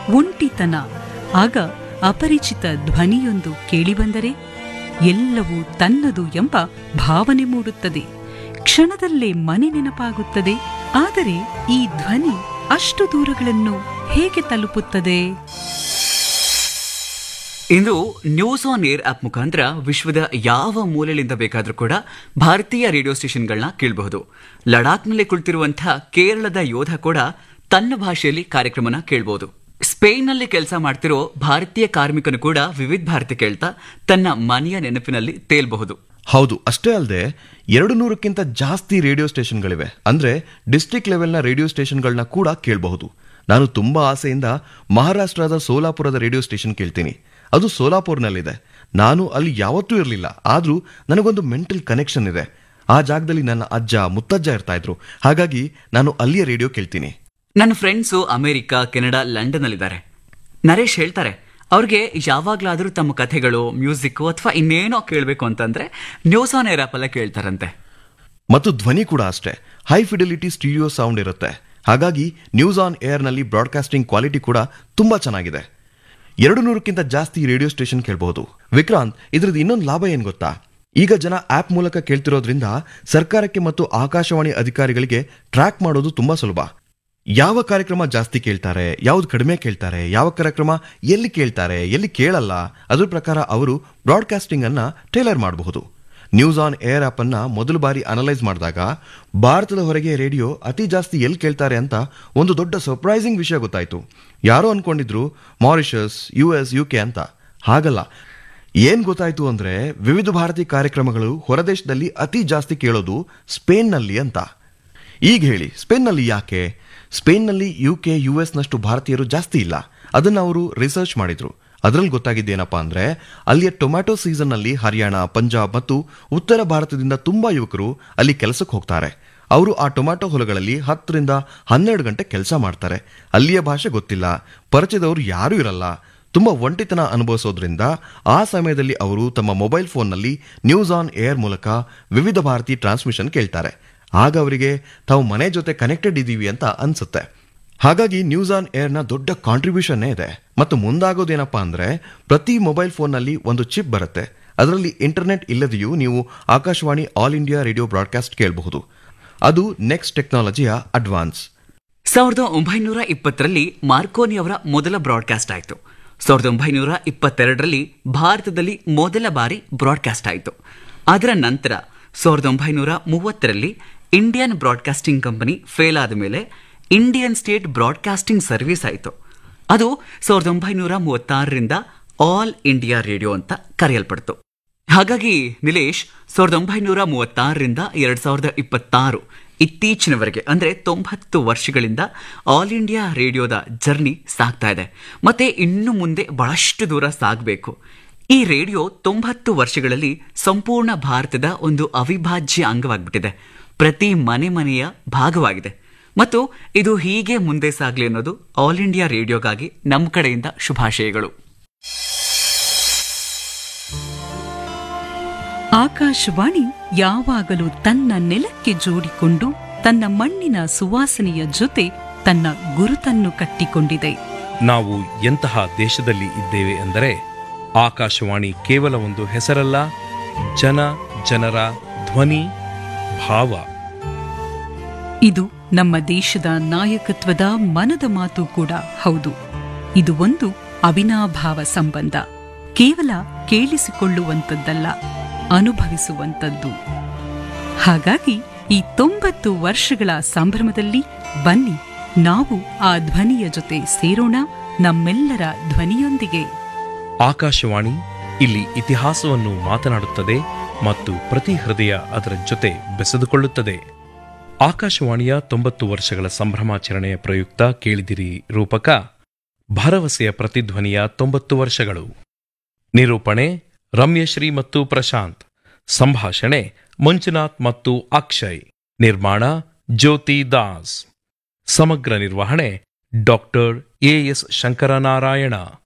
ಒಂಟಿತನ ಆಗ ಅಪರಿಚಿತ ಧ್ವನಿಯೊಂದು ಕೇಳಿಬಂದರೆ ಎಲ್ಲವೂ ತನ್ನದು ಎಂಬ ಭಾವನೆ ಮೂಡುತ್ತದೆ ಕ್ಷಣದಲ್ಲೇ ಮನೆ ನೆನಪಾಗುತ್ತದೆ ಆದರೆ ಈ ಧ್ವನಿ ಅಷ್ಟು ದೂರಗಳನ್ನು ಹೇಗೆ ತಲುಪುತ್ತದೆ ಇಂದು ನ್ಯೂಸ್ ಆನ್ ಏರ್ ಆಪ್ ಮುಖಾಂತರ ವಿಶ್ವದ ಯಾವ ಮೂಲೆಯಿಂದ ಬೇಕಾದರೂ ಕೂಡ ಭಾರತೀಯ ರೇಡಿಯೋ ಸ್ಟೇಷನ್ಗಳನ್ನ ಕೇಳಬಹುದು ಲಡಾಖ್ನಲ್ಲಿ ಕುಳಿತಿರುವಂತಹ ಕೇರಳದ ಯೋಧ ಕೂಡ ತನ್ನ ಭಾಷೆಯಲ್ಲಿ ಕಾರ್ಯಕ್ರಮನ ಕೇಳಬಹುದು ಸ್ಪೇನ್ನಲ್ಲಿ ಕೆಲಸ ಮಾಡ್ತಿರೋ ಭಾರತೀಯ ಕಾರ್ಮಿಕನು ಕೂಡ ವಿವಿಧ ಭಾರತಿ ಕೇಳ್ತಾ ತನ್ನ ಮನೆಯ ನೆನಪಿನಲ್ಲಿ ತೇಲ್ಬಹುದು ಹೌದು ಅಷ್ಟೇ ಅಲ್ಲದೆ ಎರಡು ನೂರಕ್ಕಿಂತ ಜಾಸ್ತಿ ರೇಡಿಯೋ ಸ್ಟೇಷನ್ಗಳಿವೆ ಅಂದ್ರೆ ಡಿಸ್ಟ್ರಿಕ್ಟ್ ಲೆವೆಲ್ನ ರೇಡಿಯೋ ಸ್ಟೇಷನ್ಗಳನ್ನ ಕೂಡ ಕೇಳಬಹುದು ನಾನು ತುಂಬಾ ಆಸೆಯಿಂದ ಮಹಾರಾಷ್ಟ್ರದ ಸೋಲಾಪುರದ ರೇಡಿಯೋ ಸ್ಟೇಷನ್ ಕೇಳ್ತೀನಿ ಅದು ಸೋಲಾಪುರ್ನಲ್ಲಿದೆ ನಾನು ಅಲ್ಲಿ ಯಾವತ್ತೂ ಇರಲಿಲ್ಲ ಆದರೂ ನನಗೊಂದು ಮೆಂಟಲ್ ಕನೆಕ್ಷನ್ ಇದೆ ಆ ಜಾಗದಲ್ಲಿ ನನ್ನ ಅಜ್ಜ ಮುತ್ತಜ್ಜ ಇರ್ತಾ ಇದ್ರು ಹಾಗಾಗಿ ನಾನು ಅಲ್ಲಿಯ ರೇಡಿಯೋ ಕೇಳ್ತೀನಿ ನನ್ನ ಫ್ರೆಂಡ್ಸು ಅಮೆರಿಕ ಕೆನಡಾ ಲಂಡನ್ ಅಲ್ಲಿದ್ದಾರೆ ನರೇಶ್ ಹೇಳ್ತಾರೆ ಅವ್ರಿಗೆ ಯಾವಾಗ್ಲಾದ್ರೂ ತಮ್ಮ ಕಥೆಗಳು ಮ್ಯೂಸಿಕ್ ಅಥವಾ ಇನ್ನೇನೋ ಕೇಳಬೇಕು ಅಂತಂದ್ರೆ ನ್ಯೂಸ್ ಆನ್ ಏರ್ ಆಪ್ ಅಲ್ಲೇ ಕೇಳ್ತಾರಂತೆ ಮತ್ತು ಧ್ವನಿ ಕೂಡ ಅಷ್ಟೇ ಹೈ ಫಿಡಿಲಿಟಿ ಸ್ಟುಡಿಯೋ ಸೌಂಡ್ ಇರುತ್ತೆ ಹಾಗಾಗಿ ನ್ಯೂಸ್ ಆನ್ ಏರ್ನಲ್ಲಿ ಬ್ರಾಡ್ಕಾಸ್ಟಿಂಗ್ ಕ್ವಾಲಿಟಿ ಕೂಡ ತುಂಬಾ ಚೆನ್ನಾಗಿದೆ ಎರಡು ನೂರಕ್ಕಿಂತ ಜಾಸ್ತಿ ರೇಡಿಯೋ ಸ್ಟೇಷನ್ ಕೇಳಬಹುದು ವಿಕ್ರಾಂತ್ ಇದ್ರದ್ದು ಇನ್ನೊಂದು ಲಾಭ ಏನ್ ಗೊತ್ತಾ ಈಗ ಜನ ಆಪ್ ಮೂಲಕ ಕೇಳ್ತಿರೋದ್ರಿಂದ ಸರ್ಕಾರಕ್ಕೆ ಮತ್ತು ಆಕಾಶವಾಣಿ ಅಧಿಕಾರಿಗಳಿಗೆ ಟ್ರ್ಯಾಕ್ ಮಾಡೋದು ತುಂಬಾ ಸುಲಭ ಯಾವ ಕಾರ್ಯಕ್ರಮ ಜಾಸ್ತಿ ಕೇಳ್ತಾರೆ ಯಾವ್ದು ಕಡಿಮೆ ಕೇಳ್ತಾರೆ ಯಾವ ಕಾರ್ಯಕ್ರಮ ಎಲ್ಲಿ ಕೇಳ್ತಾರೆ ಎಲ್ಲಿ ಕೇಳಲ್ಲ ಅದ್ರ ಪ್ರಕಾರ ಅವರು ಬ್ರಾಡ್ಕಾಸ್ಟಿಂಗ್ ಅನ್ನ ಟೇಲರ್ ಮಾಡಬಹುದು ನ್ಯೂಸ್ ಆನ್ ಏರ್ ಆಪ್ ಅನ್ನ ಮೊದಲು ಬಾರಿ ಅನಲೈಸ್ ಮಾಡಿದಾಗ ಭಾರತದ ಹೊರಗೆ ರೇಡಿಯೋ ಅತಿ ಜಾಸ್ತಿ ಎಲ್ಲಿ ಕೇಳ್ತಾರೆ ಅಂತ ಒಂದು ದೊಡ್ಡ ಸರ್ಪ್ರೈಸಿಂಗ್ ವಿಷಯ ಗೊತ್ತಾಯ್ತು ಯಾರೋ ಅನ್ಕೊಂಡಿದ್ರು Mauritius U S U K ಅಂತ ಹಾಗಲ್ಲ ಏನ್ ಗೊತ್ತಾಯ್ತು ಅಂದ್ರೆ ವಿವಿಧ ಭಾರತಿ ಕಾರ್ಯಕ್ರಮಗಳು ಹೊರದೇಶದಲ್ಲಿ ಅತಿ ಜಾಸ್ತಿ ಕೇಳೋದು ಸ್ಪೇನ್ನಲ್ಲಿ ಅಂತ ಈಗ ಹೇಳಿ ಸ್ಪೇನ್ನಲ್ಲಿ ಯಾಕೆ ಸ್ಪೇನ್ನಲ್ಲಿ ಯು ಕೆ ಯು ಎಸ್ನಷ್ಟು ಭಾರತೀಯರು ಜಾಸ್ತಿ ಇಲ್ಲ ಅದನ್ನು ಅವರು ರಿಸರ್ಚ್ ಮಾಡಿದ್ರು ಅದರಲ್ಲಿ ಗೊತ್ತಾಗಿದ್ದೇನಪ್ಪ ಅಂದ್ರೆ ಅಲ್ಲಿಯ ಟೊಮ್ಯಾಟೊ ಸೀಸನ್ನಲ್ಲಿ ಹರಿಯಾಣ ಪಂಜಾಬ್ ಮತ್ತು ಉತ್ತರ ಭಾರತದಿಂದ ತುಂಬಾ ಯುವಕರು ಅಲ್ಲಿ ಕೆಲಸಕ್ಕೆ ಹೋಗ್ತಾರೆ ಅವರು ಆ ಟೊಮ್ಯಾಟೊ ಹೊಲಗಳಲ್ಲಿ ಹತ್ತರಿಂದ ಹನ್ನೆರಡು ಗಂಟೆ ಕೆಲಸ ಮಾಡ್ತಾರೆ ಅಲ್ಲಿಯ ಭಾಷೆ ಗೊತ್ತಿಲ್ಲ ಪರಿಚಯದವರು ಯಾರೂ ಇರಲ್ಲ ತುಂಬಾ ಒಂಟಿತನ ಅನುಭವಿಸೋದ್ರಿಂದ ಆ ಸಮಯದಲ್ಲಿ ಅವರು ತಮ್ಮ ಮೊಬೈಲ್ ಫೋನ್ನಲ್ಲಿ ನ್ಯೂಸ್ ಆನ್ ಏರ್ ಮೂಲಕ ವಿವಿಧ ಭಾರತಿ ಟ್ರಾನ್ಸ್ಮಿಷನ್ ಕೇಳ್ತಾರೆ ಆಗ ಅವರಿಗೆ ತಾವು ಮನೆ ಜೊತೆ ಕನೆಕ್ಟೆಡ್ ಇದ್ದೀವಿ ಅಂತ ಅನ್ಸುತ್ತೆ ಹಾಗಾಗಿ ನ್ಯೂಸ್ ಆನ್ ಏರ್ನ ದೊಡ್ಡ ಕಾಂಟ್ರಿಬ್ಯೂಷನ್ನೇ ಇದೆ ಮತ್ತು ಮುಂದಾಗೋದೇನಪ್ಪ ಅಂದ್ರೆ ಪ್ರತಿ ಮೊಬೈಲ್ ಫೋನ್ನಲ್ಲಿ ಒಂದು ಚಿಪ್ ಬರುತ್ತೆ ಅದರಲ್ಲಿ ಇಂಟರ್ನೆಟ್ ಇಲ್ಲದೆಯೂ ನೀವು Akashvani all India radio broadcast ಕೇಳಬಹುದು ಅದು ನೆಕ್ಸ್ಟ್ ಟೆಕ್ನಾಲಜಿಯ ಅಡ್ವಾನ್ಸ್ ಸಾವಿರದ ಒಂಬೈನೂರ ಇಪ್ಪತ್ತರಲ್ಲಿ ಮಾರ್ಕೋನಿ ಅವರ ಮೊದಲ ಬ್ರಾಡ್ಕಾಸ್ಟ್ ಆಯಿತು ಸಾವಿರದ ಒಂಬೈನೂರ ಇಪ್ಪತ್ತೆರಡರಲ್ಲಿ ಭಾರತದಲ್ಲಿ ಮೊದಲ ಬಾರಿ ಬ್ರಾಡ್ಕಾಸ್ಟ್ ಆಯಿತು ಅದರ ನಂತರ ಸಾವಿರದ ಒಂಬೈನೂರ ಮೂವತ್ತರಲ್ಲಿ ಇಂಡಿಯನ್ ಬ್ರಾಡ್ಕಾಸ್ಟಿಂಗ್ ಕಂಪನಿ ಫೇಲ್ ಆದ ಮೇಲೆ ಇಂಡಿಯನ್ ಸ್ಟೇಟ್ ಬ್ರಾಡ್ಕಾಸ್ಟಿಂಗ್ ಸರ್ವಿಸ್ ಆಯಿತು ಅದು ಸಾವಿರದ ಒಂಬೈನೂರ ಮೂವತ್ತಾರರಿಂದ ಆಲ್ ಇಂಡಿಯಾ ರೇಡಿಯೋ ಅಂತ ಕರೆಯಲ್ಪಡ್ತು ಹಾಗಾಗಿ ನಿಲೇಶ್ ಸಾವಿರದ ಒಂಬೈನೂರ ಮೂವತ್ತಾರರಿಂದ ಎರಡ್ ಸಾವಿರದ ಇಪ್ಪತ್ತಾರು ಇತ್ತೀಚಿನವರೆಗೆ ಅಂದ್ರೆ ತೊಂಬತ್ತು ವರ್ಷಗಳಿಂದ ಆಲ್ ಇಂಡಿಯಾ ರೇಡಿಯೋದ ಜರ್ನಿ ಸಾಗ್ತಾ ಇದೆ ಮತ್ತೆ ಇನ್ನು ಮುಂದೆ ಬಹಳಷ್ಟು ದೂರ ಸಾಗಬೇಕು ಈ ರೇಡಿಯೋ ತೊಂಬತ್ತು ವರ್ಷಗಳಲ್ಲಿ ಸಂಪೂರ್ಣ ಭಾರತದ ಒಂದು ಅವಿಭಾಜ್ಯ ಅಂಗವಾಗಿಬಿಟ್ಟಿದೆ ಪ್ರತಿ ಮನೆ ಮನೆಯ ಭಾಗವಾಗಿದೆ ಮತ್ತು ಇದು ಹೀಗೆ ಮುಂದೆ ಸಾಗಲಿ ಅನ್ನೋದು ಆಲ್ ಇಂಡಿಯಾ ರೇಡಿಯೋಗಾಗಿ ನಮ್ಮ ಕಡೆಯಿಂದ ಶುಭಾಶಯಗಳು ಆಕಾಶವಾಣಿ ಯಾವಾಗಲೂ ತನ್ನ ನೆಲಕ್ಕೆ ಜೋಡಿಕೊಂಡು ತನ್ನ ಮಣ್ಣಿನ ಸುವಾಸನೆಯ ಜೊತೆ ತನ್ನ ಗುರುತನ್ನು ಕಟ್ಟಿಕೊಂಡಿದೆ ನಾವು ಎಂತಹ ದೇಶದಲ್ಲಿ ಇದ್ದೇವೆ ಎಂದರೆ ಆಕಾಶವಾಣಿ ಕೇವಲ ಒಂದು ಹೆಸರಲ್ಲ ಜನ ಜನರ ಧ್ವನಿ ಭಾವ ಇದು ನಮ್ಮ ದೇಶದ ನಾಯಕತ್ವದ ಮನದ ಮಾತು ಕೂಡ ಹೌದು ಇದು ಒಂದು ಅವಿನಾಭಾವ ಸಂಬಂಧ ಕೇವಲ ಕೇಳಿಸಿಕೊಳ್ಳುವಂಥದ್ದಲ್ಲ ಅನುಭವಿಸುವಂಥದ್ದು ಹಾಗಾಗಿ ಈ ತೊಂಬತ್ತು ವರ್ಷಗಳ ಸಂಭ್ರಮದಲ್ಲಿ ಬನ್ನಿ ನಾವು ಆ ಧ್ವನಿಯ ಜೊತೆ ಸೇರೋಣ ನಮ್ಮೆಲ್ಲರ ಧ್ವನಿಯೊಂದಿಗೆ ಆಕಾಶವಾಣಿ ಇಲ್ಲಿ ಇತಿಹಾಸವನ್ನು ಮಾತನಾಡುತ್ತದೆ ಮತ್ತು ಪ್ರತಿ ಹೃದಯ ಅದರ ಜೊತೆ ಬೆಸೆದುಕೊಳ್ಳುತ್ತದೆ ಆಕಾಶವಾಣಿಯ ತೊಂಬತ್ತು ವರ್ಷಗಳ ಸಂಭ್ರಮಾಚರಣೆಯ ಪ್ರಯುಕ್ತ ಕೇಳಿದಿರಿ ರೂಪಕ ಭರವಸೆಯ ಪ್ರತಿಧ್ವನಿಯ ತೊಂಬತ್ತು ವರ್ಷಗಳು ನಿರೂಪಣೆ ರಮ್ಯಶ್ರೀ ಮತ್ತು ಪ್ರಶಾಂತ್ ಸಂಭಾಷಣೆ ಮಂಜುನಾಥ್ ಮತ್ತು ಅಕ್ಷಯ್ ನಿರ್ಮಾಣ ಜ್ಯೋತಿ ದಾಸ್ ಸಮಗ್ರ ನಿರ್ವಹಣೆ ಡಾಕ್ಟರ್ ಎಎಸ್ ಶಂಕರನಾರಾಯಣ